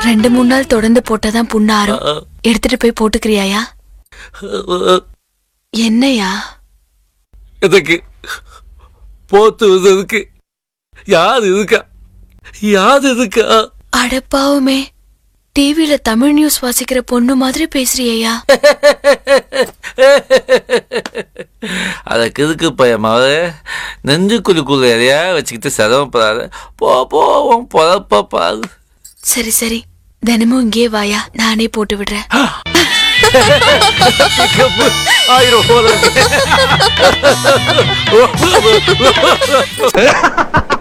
ரெண்டு மூணு நாள் தொடர்ந்து போட்டாதான் புண்ணு ஆறும் எடுத்துட்டு போய் போட்டுக்கிறியாயா என்னையா எதுக்கு போத்து எதுக்கு யார் இருக்கா யார் இருக்கா அடப்பாவுமே டிவில தமிழ் நியூஸ் வாசிக்கிற பொண்ணு மாதிரி பேசுறியா அதுக்கு இருக்கு பயமாவ நெஞ்சுக்குள்ளுக்குள்ள எதையா வச்சுக்கிட்டு சிரமப்படாத போ போ உன் பொழப்ப பாரு சரி சரி தினமும் இங்கே வாயா நானே போட்டு விடுறேன் ஆயிரம் போல இருக்கு